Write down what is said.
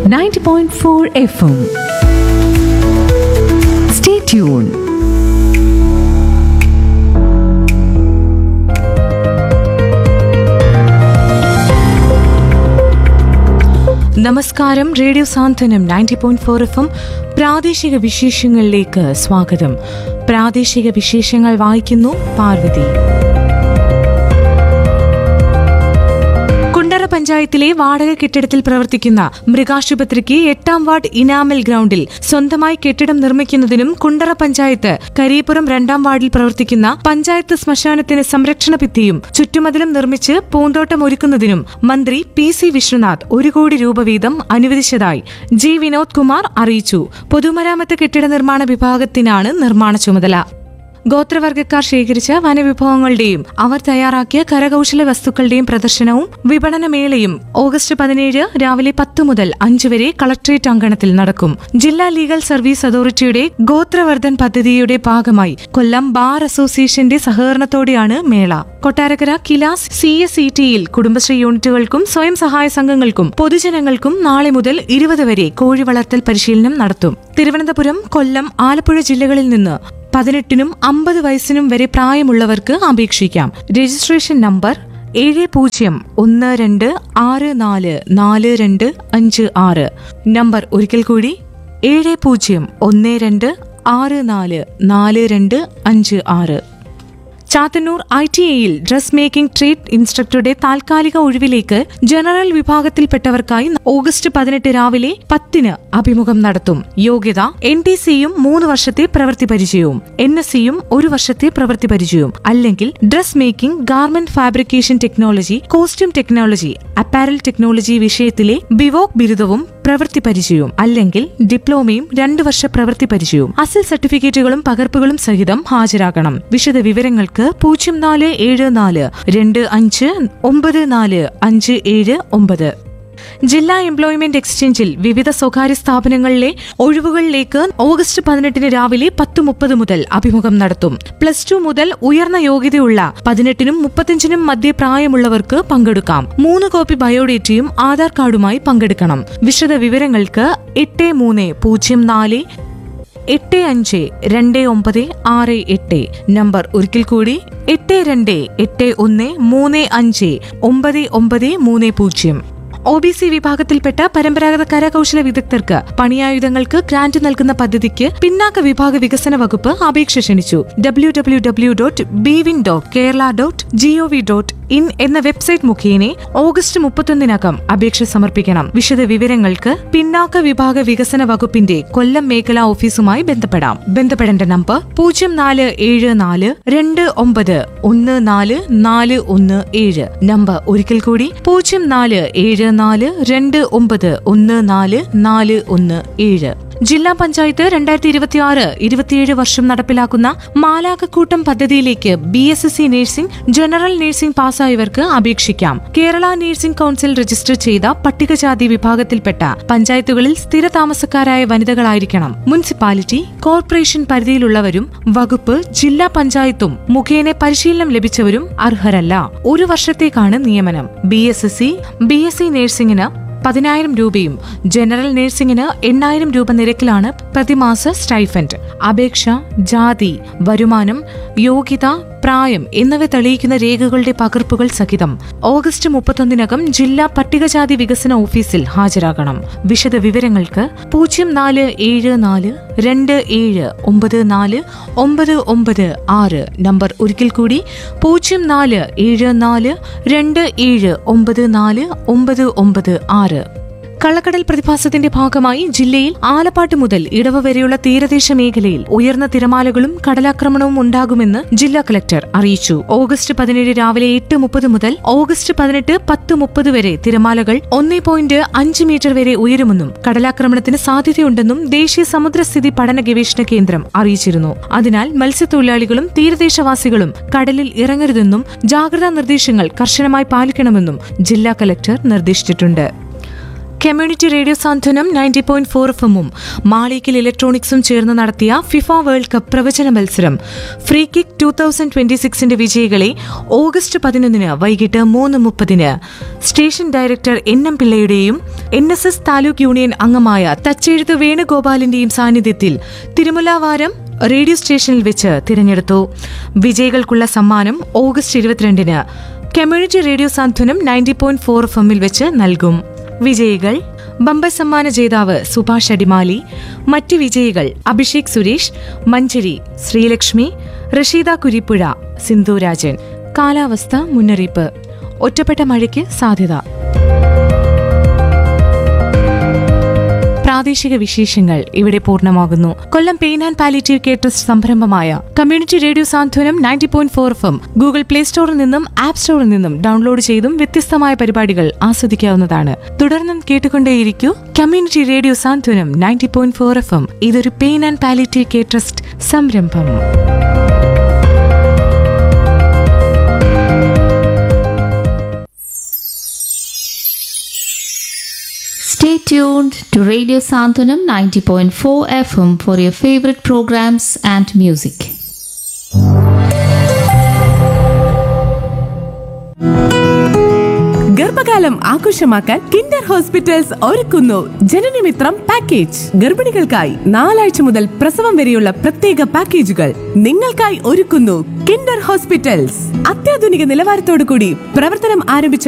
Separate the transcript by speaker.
Speaker 1: 90.4 FM. Stay tuned.
Speaker 2: നമസ്കാരം radio Santhwanam ninety point four F M പ്രാദേശിക വിശേഷങ്ങളിലേക്ക് സ്വാഗതം പ്രാദേശിക വിശേഷങ്ങൾ വായിക്കുന്നു പാർവതി കുണ്ടറ പഞ്ചായത്തിലെ വാടക കെട്ടിടത്തിൽ പ്രവർത്തിക്കുന്ന മൃഗാശുപത്രിക്ക് എട്ടാം വാർഡ് ഇനാമൽ ഗ്രൗണ്ടിൽ സ്വന്തമായി കെട്ടിടം നിർമ്മിക്കുന്നതിനും കുണ്ടറ പഞ്ചായത്ത് കരീപുരം രണ്ടാം വാർഡിൽ പ്രവർത്തിക്കുന്ന പഞ്ചായത്ത് ശ്മശാനത്തിന് സംരക്ഷണ ഭിത്തിയും ചുറ്റുമതിലും നിർമ്മിച്ച് പൂന്തോട്ടം ഒരുക്കുന്നതിനും മന്ത്രി പി സി വിശ്വനാഥ് ഒരു കോടി രൂപ വീതം അനുവദിച്ചതായി ജി വിനോദ് കുമാർ അറിയിച്ചു പൊതുമരാമത്ത് കെട്ടിട നിർമ്മാണ വിഭാഗത്തിനാണ് നിർമ്മാണ ചുമതല ഗോത്രവർഗക്കാർ ശേഖരിച്ച വനവിഭവങ്ങളുടെയും അവർ തയ്യാറാക്കിയ കരകൌശല വസ്തുക്കളുടെയും പ്രദർശനവും വിപണനമേളയും ഓഗസ്റ്റ് പതിനേഴ് രാവിലെ പത്ത് മുതൽ അഞ്ച് വരെ കളക്ട്രേറ്റ് അങ്കണത്തിൽ നടക്കും ജില്ലാ ലീഗൽ സർവീസ് അതോറിറ്റിയുടെ ഗോത്രവർദ്ധൻ പദ്ധതിയുടെ ഭാഗമായി കൊല്ലം ബാർ അസോസിയേഷന്റെ സഹകരണത്തോടെയാണ് മേള കൊട്ടാരക്കര കിലാസ് സി എസ് ഇ ടിയിൽ കുടുംബശ്രീ യൂണിറ്റുകൾക്കും സ്വയം സഹായ സംഘങ്ങൾക്കും പൊതുജനങ്ങൾക്കും നാളെ മുതൽ ഇരുപത് വരെ കോഴി വളർത്തൽ പരിശീലനം നടത്തും തിരുവനന്തപുരം കൊല്ലം ആലപ്പുഴ ജില്ലകളിൽ നിന്ന് പതിനെട്ടിനും അമ്പത് വയസ്സിനും വരെ പ്രായമുള്ളവർക്ക് അപേക്ഷിക്കാം രജിസ്ട്രേഷൻ നമ്പർ ഏഴ് പൂജ്യം ഒന്ന് രണ്ട് ആറ് നാല് നാല് രണ്ട് അഞ്ച് ആറ് നമ്പർ ഒരിക്കൽ കൂടി ഏഴ് പൂജ്യം ഒന്ന് രണ്ട് ആറ് നാല് നാല് രണ്ട് അഞ്ച് ആറ് ചാത്തന്നൂർ ഐ ടി ഐയിൽ ഡ്രസ് മേക്കിംഗ് ട്രേഡ് ഇൻസ്ട്രക്ടറുടെ താൽക്കാലിക ഒഴിവിലേക്ക് ജനറൽ വിഭാഗത്തിൽപ്പെട്ടവർക്കായി ഓഗസ്റ്റ് പതിനെട്ട് രാവിലെ പത്തിന് അഭിമുഖം നടത്തും യോഗ്യത എൻ ടി സിയും മൂന്ന് വർഷത്തെ പ്രവൃത്തി പരിചയവും എൻ എസ് സിയും ഒരു വർഷത്തെ പ്രവൃത്തി പരിചയവും അല്ലെങ്കിൽ dress making garment fabrication technology costume technology apparel technology വിഷയത്തിലെ ബിവോക് ബിരുദവും പ്രവൃത്തി പരിചയവും അല്ലെങ്കിൽ ഡിപ്ലോമയും രണ്ടു വർഷ പ്രവൃത്തി പരിചയവും അസൽ സർട്ടിഫിക്കറ്റുകളും പകർപ്പുകളും സഹിതം ഹാജരാകണം വിശദ വിവരങ്ങൾക്ക് പൂജ്യം നാല് ഏഴ് നാല് രണ്ട് അഞ്ച് ഒമ്പത് നാല് അഞ്ച് ഏഴ് ഒമ്പത് ജില്ലാ എംപ്ലോയ്മെന്റ് എക്സ്ചേഞ്ചിൽ വിവിധ സ്വകാര്യ സ്ഥാപനങ്ങളിലെ ഒഴിവുകളിലേക്ക് ഓഗസ്റ്റ് പതിനെട്ടിന് രാവിലെ പത്ത് മുപ്പത് മുതൽ അഭിമുഖം നടത്തും പ്ലസ് ടു മുതൽ ഉയർന്ന യോഗ്യതയുള്ള പതിനെട്ടിനും മുപ്പത്തിയഞ്ചിനും മധ്യ പ്രായമുള്ളവർക്ക് പങ്കെടുക്കാം മൂന്ന് കോപ്പി ബയോഡേറ്റയും ആധാർ കാർഡുമായി പങ്കെടുക്കണം വിശദ വിവരങ്ങൾക്ക് എട്ട് മൂന്ന് പൂജ്യം നാല് എട്ട് അഞ്ച് രണ്ട് ഒമ്പത് ആറ് എട്ട് നമ്പർ ഒരിക്കൽ കൂടി എട്ട് രണ്ട് എട്ട് ഒന്ന് മൂന്ന് അഞ്ച് ഒമ്പത് ഒമ്പത് മൂന്ന് പൂജ്യം ഒ ബി സി വിഭാഗത്തിൽപ്പെട്ട പരമ്പരാഗത കരകൌശല വിദഗ്ധർക്ക് പണിയായുധങ്ങൾക്ക് ഗ്രാന്റ് നൽകുന്ന പദ്ധതിക്ക് പിന്നാക്ക വിഭാഗ വികസന വകുപ്പ് അപേക്ഷ ക്ഷണിച്ചു ഡബ്ല്യൂ ഡബ്ല്യൂ ഡബ്ല്യൂ ഡോട്ട് ബിവിൻ dot Kerala dot gov dot in എന്ന വെബ്സൈറ്റ് മുഖേന ഓഗസ്റ്റ് മുപ്പത്തൊന്നിനകം അപേക്ഷ സമർപ്പിക്കണം വിശദ വിവരങ്ങൾക്ക് പിന്നാക്ക വിഭാഗ വികസന വകുപ്പിന്റെ കൊല്ലം മേഖലാ ഓഫീസുമായി ബന്ധപ്പെടാം ബന്ധപ്പെടേണ്ട നമ്പർ പൂജ്യം നാല് ഏഴ് നാല് രണ്ട് ഒമ്പത് ഒന്ന് നാല് നാല് ഒന്ന് ഏഴ് നമ്പർ ഒരിക്കൽ കൂടി പൂജ്യം നാല് ഏഴ് നാല് രണ്ട് ഒമ്പത് ഒന്ന് നാല് നാല് ഒന്ന് ഏഴ് ജില്ലാ പഞ്ചായത്ത് രണ്ടായിരത്തി ഇരുപത്തി ആറ് ഇരുപത്തിയേഴ് വർഷം നടപ്പിലാക്കുന്ന മാലാകക്കൂട്ടം പദ്ധതിയിലേക്ക് B S S C nursing general nursing പാസ്സായവർക്ക് അപേക്ഷിക്കാം കേരള നഴ്സിംഗ് കൌൺസിൽ രജിസ്റ്റർ ചെയ്ത പട്ടികജാതി വിഭാഗത്തിൽപ്പെട്ട പഞ്ചായത്തുകളിൽ സ്ഥിര താമസക്കാരായ വനിതകളായിരിക്കണം മുനിസിപ്പാലിറ്റി കോർപ്പറേഷൻ പരിധിയിലുള്ളവരും വകുപ്പ് ജില്ലാ പഞ്ചായത്തും മുഖേന പരിശീലനം ലഭിച്ചവരും അർഹരല്ല ഒരു വർഷത്തേക്കാണ് നിയമനം B S S C B S C നഴ്സിംഗിന് പതിനായിരം രൂപയും ജനറൽ നഴ്സിംഗിന് എണ്ണായിരം രൂപ നിരക്കിലാണ് പ്രതിമാസ സ്റ്റൈഫൻഡ് അപേക്ഷ ജാതി വരുമാനം യോഗ്യത പ്രായം എന്നിവ തെളിയിക്കുന്ന രേഖകളുടെ പകർപ്പുകൾ സഹിതം ഓഗസ്റ്റ് മുപ്പത്തൊന്നിനകം ജില്ലാ പട്ടികജാതി വികസന ഓഫീസിൽ ഹാജരാകണം വിശദ വിവരങ്ങൾക്ക് പൂജ്യം നാല് ഏഴ് നാല് രണ്ട് ഏഴ് ഒമ്പത് നാല് ഒമ്പത് ഒമ്പത് ആറ് നമ്പർ ഒരിക്കൽ കൂടി പൂജ്യം നാല് ഏഴ് നാല് രണ്ട് ഏഴ് ഒമ്പത് നാല് ഒമ്പത് ഒമ്പത് ആറ് കള്ളക്കടൽ പ്രതിഭാസത്തിന്റെ ഭാഗമായി ജില്ലയിൽ ആലപ്പാട്ട് മുതൽ ഇടവ വരെയുള്ള തീരദേശ മേഖലയിൽ ഉയർന്ന തിരമാലകളും കടലാക്രമണവും ഉണ്ടാകുമെന്ന് ജില്ലാ കളക്ടർ അറിയിച്ചു ഓഗസ്റ്റ് പതിനേഴ് രാവിലെ എട്ട് മുപ്പത് മുതൽ ഓഗസ്റ്റ് പതിനെട്ട് പത്ത് മുപ്പത് വരെ തിരമാലകൾ ഒന്നേ പോയിന്റ് അഞ്ച് മീറ്റർ വരെ ഉയരുമെന്നും കടലാക്രമണത്തിന് സാധ്യതയുണ്ടെന്നും ദേശീയ സമുദ്രസ്ഥിതി പഠന ഗവേഷണ കേന്ദ്രം അറിയിച്ചിരുന്നു അതിനാൽ മത്സ്യത്തൊഴിലാളികളും തീരദേശവാസികളും കടലിൽ ഇറങ്ങരുതെന്നും ജാഗ്രതാ നിർദ്ദേശങ്ങൾ കർശനമായി പാലിക്കണമെന്നും ജില്ലാ കളക്ടർ നിർദ്ദേശിച്ചിട്ടുണ്ട് community radio Santhwanam ninety point four എഫും മാളിക്കൽ ഇലക്ട്രോണിക്സും ചേർന്ന് നടത്തിയ ഫിഫ വേൾഡ് കപ്പ് പ്രവചന മത്സരം free kick two thousand twenty സിക്സിന്റെ വിജയികളെ ഓഗസ്റ്റ് പതിനൊന്നിന് വൈകിട്ട് മൂന്ന് മുപ്പതിന് സ്റ്റേഷൻ ഡയറക്ടർ എൻ എം പിള്ളയുടെയും N S S taluk union അംഗമായ തച്ചെഴുത്ത് വേണുഗോപാലിന്റെയും സാന്നിധ്യത്തിൽ തിരുമലാവാരം റേഡിയോ സ്റ്റേഷനിൽ വെച്ച് തിരഞ്ഞെടുത്തു വിജയികൾക്കുള്ള സമ്മാനം ഓഗസ്റ്റ് ഇരുപത്തിരണ്ടിന് community radio Santhwanam ninety point four F എമ്മിൽ വെച്ച് നൽകും വിജയികൾ ബമ്പർ സമ്മാന ജേതാവ് സുഭാഷ് അടിമാലി മറ്റ് വിജയികൾ അഭിഷേക് സുരേഷ് മഞ്ചരി ശ്രീലക്ഷ്മി റഷീദ കുരിപ്പുഴ സിന്ധുരാജൻ കാലാവസ്ഥ മുന്നറിയിപ്പ് ഒറ്റപ്പെട്ട മഴയ്ക്ക് സാധ്യത പ്രാദേശിക വിശേഷങ്ങൾ ഇവിടെ പൂർണ്ണമാകുന്നു Kollam pain and palliative care trust സംരംഭമായ community radio Santhwanam ninety point four F Google play സ്റ്റോറിൽ നിന്നും ആപ്പ് സ്റ്റോറിൽ നിന്നും ഡൗൺലോഡ് ചെയ്തും വ്യത്യസ്തമായ പരിപാടികൾ ആസ്വദിക്കാവുന്നതാണ് തുടർന്നും കേട്ടുകൊണ്ടേയിരിക്കൂ community radio Santhwanam ninety point four F ഇതൊരു pain and palliative care trust സംരംഭം
Speaker 1: Stay tuned to Radio Santanam 90.4 FM for your favorite programs and music.
Speaker 3: ഗർഭകാലം ആഘോഷമാക്കാൻ കിൻഡർ ഹോസ്പിറ്റൽസ് ഒരുക്കുന്നു ജനനമിത്രം പാക്കേജ് ഗർഭിണികൾക്കായി നാലാഴ്ച മുതൽ പ്രസവം വരെയുള്ള പ്രത്യേക പാക്കേജുകൾ നിങ്ങൾക്കായി ഒരുക്കുന്നു കിൻഡർ ഹോസ്പിറ്റൽസ് അത്യാധുനിക നിലവാരത്തോടു കൂടി പ്രവർത്തനം ആരംഭിച്ച